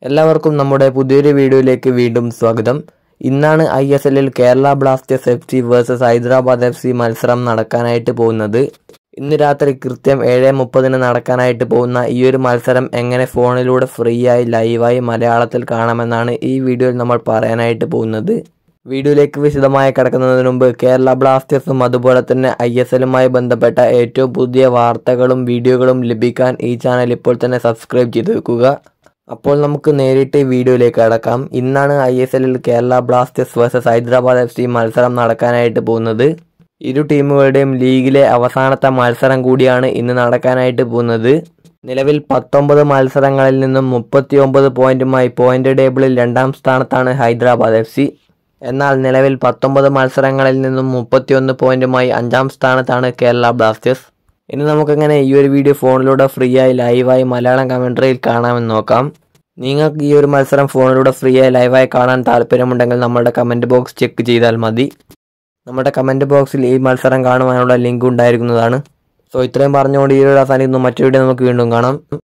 എല്ലാവർക്കും നമ്മുടെ പുതിയൊരു വീഡിയോയിലേക്ക് വീണ്ടും സ്വാഗതം ഇന്നാണ് ഐ എസ് എല്ലിൽ Kerala Blasters F C versus Hyderabad F C മത്സരം നടക്കാനായിട്ട് പോകുന്നത് ഇന്ന് രാത്രി കൃത്യം ഏഴ് മുപ്പതിന് നടക്കാനായിട്ട് പോകുന്ന ഈ ഒരു മത്സരം എങ്ങനെ ഫോണിലൂടെ ഫ്രീ ആയി ലൈവായി മലയാളത്തിൽ കാണാമെന്നാണ് ഈ വീഡിയോയിൽ നമ്മൾ പറയാനായിട്ട് പോകുന്നത് വീഡിയോയിലേക്ക് വിശദമായി കിടക്കുന്നതിന് മുമ്പ് കേരള ബ്ലാസ്റ്റേഴ്സും അതുപോലെ തന്നെ ഐ എസ് എല്ലുമായി ബന്ധപ്പെട്ട ഏറ്റവും പുതിയ വാർത്തകളും വീഡിയോകളും ലഭിക്കാൻ ഈ ചാനൽ ഇപ്പോൾ തന്നെ സബ്സ്ക്രൈബ് ചെയ്ത് വെക്കുക അപ്പോൾ നമുക്ക് നേരിട്ട് വീഡിയോയിലേക്ക് കടക്കാം ഇന്നാണ് ഐ എസ് എല്ലിൽ Kerala Blasters versus Hyderabad F C മത്സരം നടക്കാനായിട്ട് പോകുന്നത് ഇരു ടീമുകളുടെയും ലീഗിലെ അവസാനത്തെ മത്സരം കൂടിയാണ് ഇന്ന് നടക്കാനായിട്ട് പോകുന്നത് നിലവിൽ പത്തൊമ്പത് മത്സരങ്ങളിൽ നിന്നും മുപ്പത്തി ഒമ്പത് പോയിന്റുമായി പോയിന്റ് ടേബിളിൽ രണ്ടാം സ്ഥാനത്താണ് ഹൈദരാബാദ് എഫ് സി എന്നാൽ നിലവിൽ പത്തൊമ്പത് മത്സരങ്ങളിൽ നിന്നും മുപ്പത്തിയൊന്ന് പോയിന്റുമായി അഞ്ചാം സ്ഥാനത്താണ് കേരള ബ്ലാസ്റ്റേഴ്സ് ഇനി നമുക്കങ്ങനെ ഈ ഒരു വീഡിയോ ഫോണിലൂടെ ഫ്രീ ആയി ലൈവായി മലയാളം കമൻട്രിയിൽ കാണാമെന്ന് നോക്കാം നിങ്ങൾക്ക് ഈ ഒരു മത്സരം ഫോണിലൂടെ ഫ്രീ ആയി ലൈവായി കാണാൻ താല്പര്യമുണ്ടെങ്കിൽ നമ്മുടെ കമൻറ്റ് ബോക്സ് ചെക്ക് ചെയ്താൽ മതി നമ്മുടെ കമൻറ്റ് ബോക്സിൽ ഈ മത്സരം കാണുവാനുള്ള ലിങ്ക് ഉണ്ടായിരിക്കുന്നതാണ് സോ ഇത്രയും പറഞ്ഞുകൊണ്ട് ഈ ഒരു അവസാനിക്കുന്നു മറ്റൊരു വീഡിയോ നമുക്ക് വീണ്ടും കാണാം